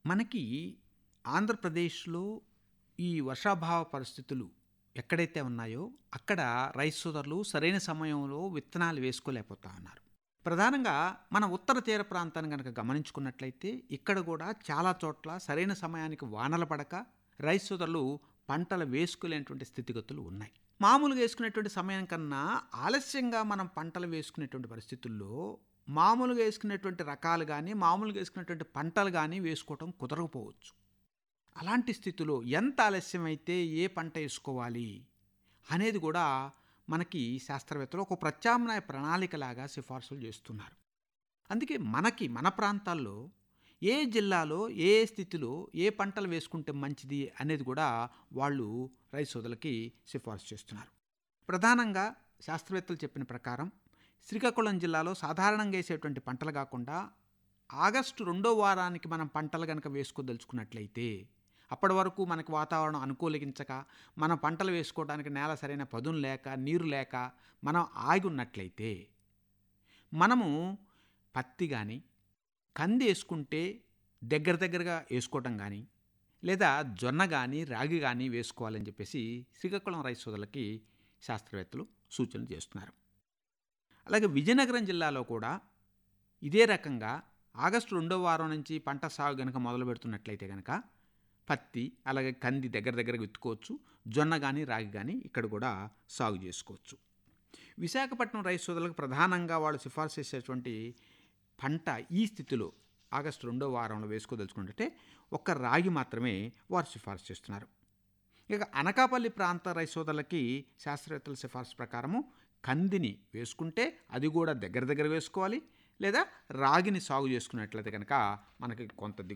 మనకి ఆంధ్రప్రదేశ్లో ఈ వర్షాభావ పరిస్థితులు ఎక్కడైతే ఉన్నాయో అక్కడ రైతు సోదరులు సరైన సమయంలో విత్తనాలు వేసుకోలేకపోతా ఉన్నారు ప్రధానంగా మన ఉత్తర తీర ప్రాంతాన్ని కనుక గమనించుకున్నట్లయితే ఇక్కడ కూడా చాలా చోట్ల సరైన సమయానికి వానలు పడక రైతు సోదరులు పంటలు వేసుకోలేనటువంటి స్థితిగతులు ఉన్నాయి మామూలుగా వేసుకునేటువంటి సమయం కన్నా ఆలస్యంగా మనం పంటలు వేసుకునేటువంటి పరిస్థితుల్లో మామూలుగా వేసుకునేటువంటి రకాలు కానీ మామూలుగా వేసుకునేటువంటి పంటలు కానీ వేసుకోవటం కుదరకపోవచ్చు అలాంటి స్థితిలో ఎంత ఆలస్యం అయితే ఏ పంట వేసుకోవాలి అనేది కూడా మనకి శాస్త్రవేత్తలు ఒక ప్రత్యామ్నాయ ప్రణాళికలాగా సిఫార్సులు చేస్తున్నారు అందుకే మనకి మన ప్రాంతాల్లో ఏ జిల్లాలో ఏ స్థితిలో ఏ పంటలు వేసుకుంటే మంచిది అనేది కూడా వాళ్ళు రైతు సోదరులకి సిఫార్సు చేస్తున్నారు ప్రధానంగా శాస్త్రవేత్తలు చెప్పిన ప్రకారం శ్రీకాకుళం జిల్లాలో సాధారణంగా వేసేటువంటి పంటలు కాకుండా ఆగస్టు రెండో వారానికి మనం పంటలు కనుక వేసుకోదలుచుకున్నట్లయితే అప్పటి వరకు మనకు వాతావరణం అనుకూలించక మన పంటలు వేసుకోవడానికి నేల సరైన పదును లేక నీరు లేక మనం ఆగి ఉన్నట్లయితే మనము పత్తి కానీ కంది వేసుకుంటే దగ్గర దగ్గరగా వేసుకోవటం కానీ లేదా జొన్న కానీ రాగి కానీ వేసుకోవాలని చెప్పేసి శ్రీకాకుళం రైతు సోదరులకి శాస్త్రవేత్తలు సూచనలు చేస్తున్నారు అలాగే విజయనగరం జిల్లాలో కూడా ఇదే రకంగా ఆగస్టు రెండో వారం నుంచి పంట సాగు కనుక మొదలు పెడుతున్నట్లయితే కనుక పత్తి అలాగే కంది దగ్గర దగ్గర విత్తుకోవచ్చు జొన్న కానీ రాగి కానీ ఇక్కడ కూడా సాగు చేసుకోవచ్చు విశాఖపట్నం రైతు సోదరులకు ప్రధానంగా వాళ్ళు సిఫార్సు చేసేటువంటి పంట ఈ స్థితిలో ఆగస్టు రెండో వారంలో వేసుకోదలుచుకుంటే ఒక్క రాగి మాత్రమే వారు సిఫార్సు చేస్తున్నారు ఇక అనకాపల్లి ప్రాంత రైతు సోదరులకి శాస్త్రవేత్తల సిఫార్సు ప్రకారము కందిని వేసుకుంటే అది కూడా దగ్గర దగ్గర వేసుకోవాలి లేదా రాగిని సాగు చేసుకున్నట్లయితే కనుక మనకి కొంత దిగు